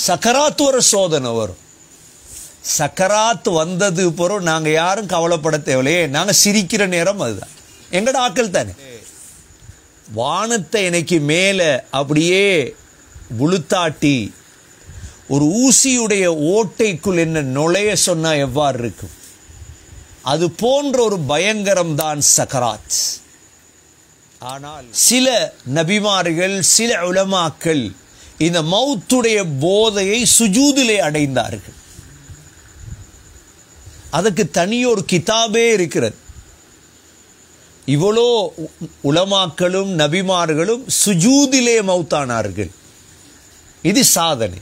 சக்கராத்து ஒரு சோதனை வரும் சக்கராத் வந்தது பிறகு நாங்க யாரும் கவலைப்பட தேவையில்லையே நாங்க சிரிக்கிற நேரம் அதுதான் எங்கட ஆக்கள் தானே வானத்தை எனக்கு மேலே அப்படியே உளுத்தாட்டி ஒரு ஊசியுடைய ஓட்டைக்குள் என்ன நுழைய சொன்னா எவ்வாறு இருக்கும் அது போன்ற ஒரு பயங்கரம் தான் சக்கராத் ஆனால் சில நபிமார்கள் சில உலமாக்கள் இந்த மௌத்துடைய போதையை சுஜூதிலே அடைந்தார்கள் அதுக்கு தனியொரு கிதாபே இருக்கிறது இவ்வளோ உ- உலமாக்களும் நபிமார்களும் சுஜூதிலே மௌத்தானார்கள் இது சாதனை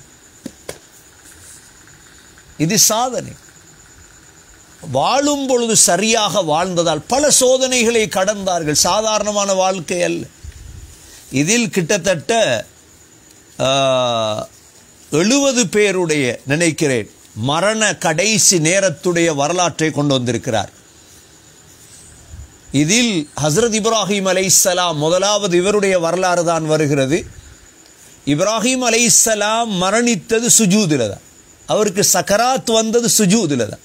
இது சாதனை வாழும் பொழுது சரியாக வாழ்ந்ததால் பல சோதனைகளை கடந்தார்கள் சாதாரணமான வாழ்க்கை அல்ல இதில் கிட்டத்தட்ட எழுபது பேருடைய நினைக்கிறேன் மரண கடைசி நேரத்துடைய வரலாற்றை கொண்டு வந்திருக்கிறார் இதில் ஹஸ்ரத் இப்ராஹிம் அலைஹிஸ்ஸலாம் முதலாவது இவருடைய வரலாறு தான் வருகிறது இப்ராஹிம் அலைஹிஸ்ஸலாம் மரணித்தது சுஜூதில் தான் அவருக்கு சக்கராத் வந்தது சுஜூதில் தான்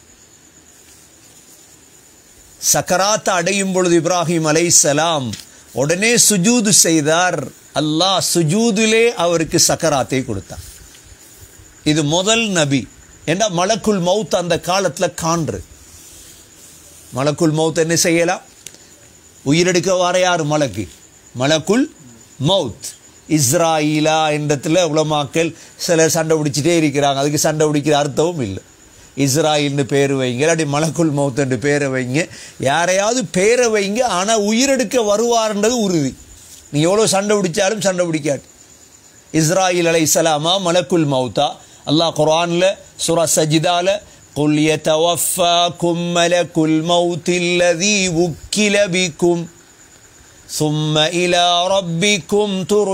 சக்கராத் அடையும் பொழுது இப்ராஹிம் அலைஹிஸ்ஸலாம் உடனே சுஜூது செய்தார் அல்லாஹ் சுஜூதிலே அவருக்கு சக்கராத்தை கொடுத்தார் இது முதல் நபி ஏண்டா மலக்குல் மவுத் அந்த காலத்தில் காண்று மலக்குல் மவுத் என்ன செய்யலாம் உயிரெடுக்க வர யார் மலக்கு மலக்குல் மவுத் இஸ்ராயிலா என்றத்தில் உலமாக்கள் சிலர் சண்டை பிடிச்சிட்டே இருக்கிறாங்க அதுக்கு சண்டை பிடிக்கிற அர்த்தமும் இல்லை இஸ்ராயில்னு பேர் வைங்க இல்லாட்டி மலக்குல் மவுத் என்று பேரை வைங்க யாரையாவது பேரை வைங்க ஆனால் உயிரெடுக்க வருவார்ன்றது உறுதி நீ எவ்வளோ சண்டை பிடிச்சாலும் சண்டை பிடிக்காது இஸ்ராயில் அலை சலாமா மலக்குல் மௌத்தா அல்லாஹ் குர்ஆன்ல சூரா சஜிதால قل يتوفاكم ملك الموت الذي وكل بكم ثم إلى ربكم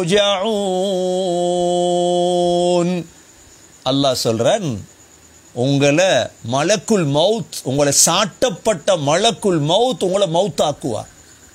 ترجعون அல்லாஹ் சொல்றான் உங்களை மலக்குல் மவுத் உங்களை சாட்டப்பட்ட மலக்குல் மவுத் உங்களை மவுத்தாக்குவார்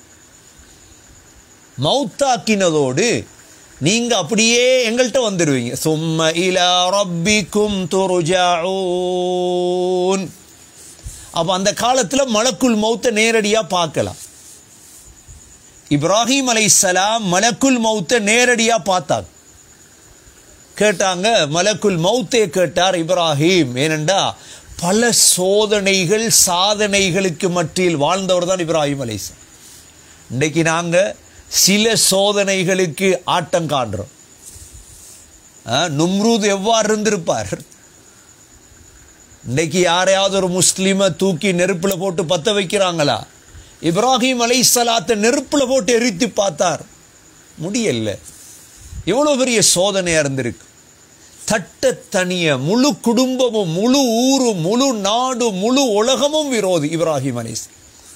மௌத்தாக்கினதோடு நீங்க அப்படியே எங்கள்கிட்ட வந்துடுவீங்க சும்ம இலா ரப்பிக்கும் துருஜாஊன் அப்ப அந்த காலத்துல மலக்குல் மௌத்தை நேரடியா பார்க்கலாம் இப்ராஹிம் அலைஹிஸ்ஸலாம் மலக்குல் மௌத்தை நேரடியா பார்த்தாங்க கேட்டாங்க மலக்குல் மௌத்தே கேட்டார் இப்ராஹிம் ஏனெண்டா பல சோதனைகள் சாதனைகளுக்கு மத்தியில் வாழ்ந்தவர் தான் இப்ராஹிம் அலைஹிஸ்ஸலாம் இன்றைக்கு நாங்க சில சோதனைகளுக்கு ஆட்டம் காண்றோம் ஆ, நும்ரூத் எவ்வாறு இருந்திருப்பார் இன்னைக்கு யாரையாவது ஒரு முஸ்லிமை தூக்கி நெருப்புல போட்டு பத்த வைக்கிறாங்களா இப்ராஹிம் அலைஹிஸ்ஸலாத்தை நெருப்புல போட்டு எரித்து பார்த்தார் முடியல எவ்வளவு பெரிய சோதனையா இருந்திருக்கு தட்ட தனிய முழு குடும்பமும் முழு ஊரும் முழு நாடு முழு உலகமும் விரோதி இப்ராஹிம் அலைஹிஸ்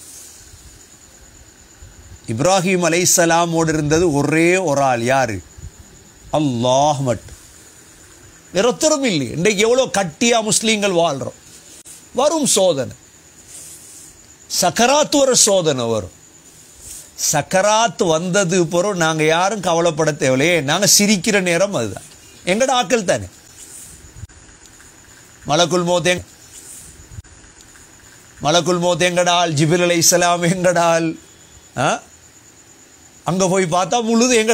இப்ராஹிம் அலைஹிஸ்ஸலாமோடு இருந்தது ஒரே ஒரு ஆள் யாரு அல்லாஹ் மட்டும் நிறத்தரும் இல்லை இன்றைக்கு எவ்வளோ கட்டியா முஸ்லீம்கள் வாழ்றோம் வரும் சோதனை சக்கராத் ஒரு சோதனை வரும் சக்கராத் வந்தது பிறகு நாங்க யாரும் கவலைப்பட தேவையில்லையே நாங்க சிரிக்கிற நேரம் அதுதான் எங்கட ஆக்கள் தானே மலக்குல் மோத் எங்க மலக்குல் மோத் எங்கடால் ஜிபில் அலை இஸ்லாம் எங்கடால் ஆ? அங்க போய் பார்த்தா முழுது எங்க